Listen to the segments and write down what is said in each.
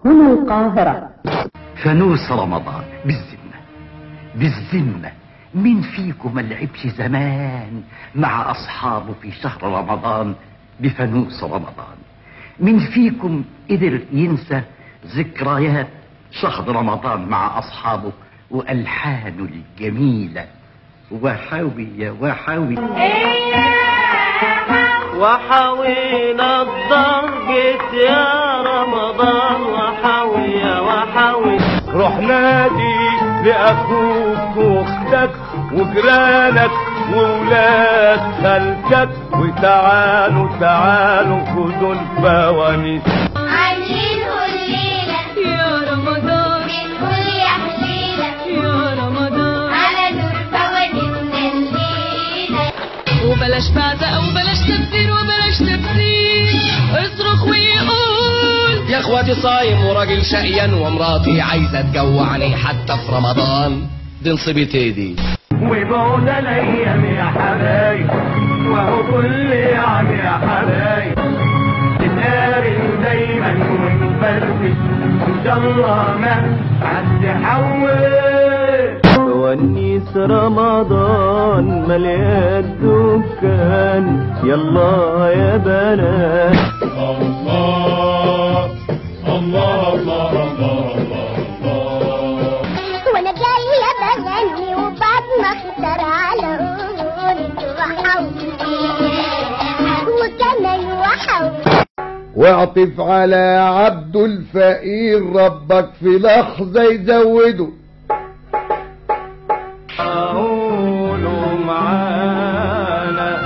هنا القاهرة فانوس رمضان بالذمة بالذمة مين فيكم ما لعبش زمان مع أصحابه في شهر رمضان بفانوس رمضان مين فيكم قدر ينسى ذكريات شهر رمضان مع أصحابه وألحانه الجميلة وحاوي يا وحاوي وحاوينا الضرقة يا رمضان وحاوي يا وحاوي روح نادي لأخوك وأختك وجيرانك وولاد خالتك وتعالوا تعالوا خدوا الفوانيس عايزينه الليلة يا رمضان بنقول يا حليلة يا رمضان على نور فوانيسنا الليلة وبلاش بعزة وبلاش تبذير وبلاش تبذير اصرخ ويقول يا اخواتي صايم وراجل شقيان ومراتي عايزه تجوعني حتى في رمضان دي نصيبتي دي وبعد الايام يا حبايب وهو كل عام يا حبايب نتقابل دايما ونفرفش ان شاء الله ما هتحول فوانيس رمضان مليان الدكان يلا يا بنات وانا جاية بغني وبعد ما اختار على قولي وحاولي وكمان وحاولي واعطف على عبد الفقير ربك في لحظة يزوده قولوا معانا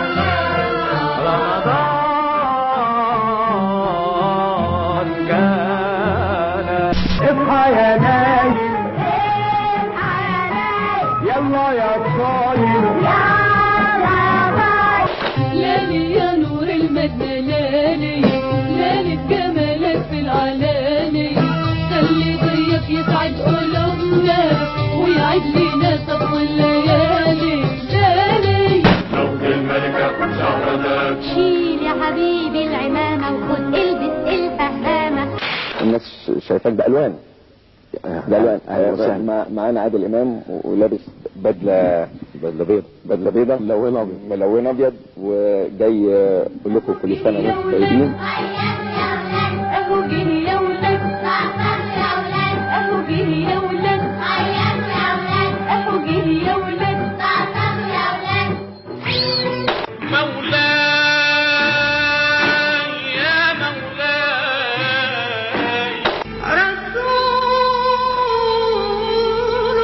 رمضان كان اصحى يا نايم يلا يا صايم لالي يا نور المدنة لالي لالي بجمالك في العلالي خلي ضيق يسعد قلوبنا ويعيد لينا صفو الليالي لالي شيل يا حبيبي العمامة وخد البس الفهامة الناس شايفاك بألوان بألوان آه، مع- معانا عادل إمام ولابس بدلة بدلة بيض بدلة بيضة ملونة أبيض ملونة أبيض وجاي يقول لكم كل سنة وأنتم طيبين اهو جه يا ولاد اهو جه يا ولاد اهو جه يا ولاد مولاي يا مولاي رسول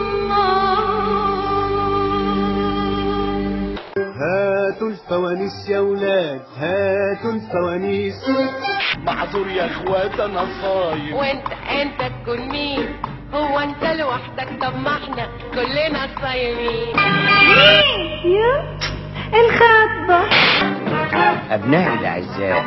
الله هاتوا الفوانيس يا ولاد هاتوا الفوانيس معذور يا اخوات انا صايم وانت انت تكون مين هو انت لوحدك طب ما احنا كلنا صايمين الخطبة أبنائي الأعزاء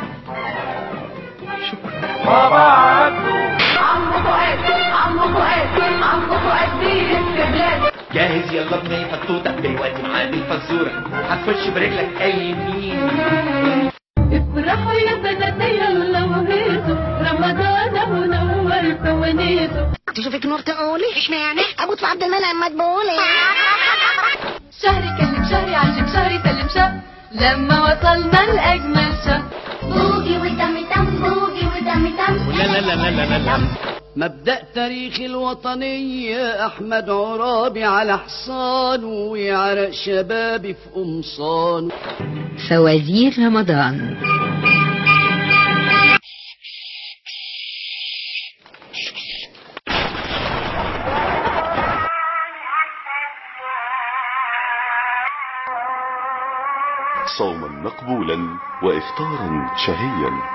عمو فؤاد عمو فؤاد عمو فؤاد دين البلاد جاهز يلا ابني فتوتة دلوقتي معانا الفزورة هتخش برجلك اي يمين افرحوا يا بنات يلا وهيصوا رمضان اهو نور فوانيسه تشوفك نور تقولي اشمعنى ابوت في عبد المنعم مدبولي شهري كلم شهري عشان شهري سلم شهر لما وصلنا لأجمل شهر بوجي ودم تم بوجي ودم تم لا لا لا لا لا لا مبدأ تاريخ الوطنية أحمد عرابي على حصانه ويعرق شبابي في قمصانه فوازير رمضان صوما مقبولا وإفطارا شهيا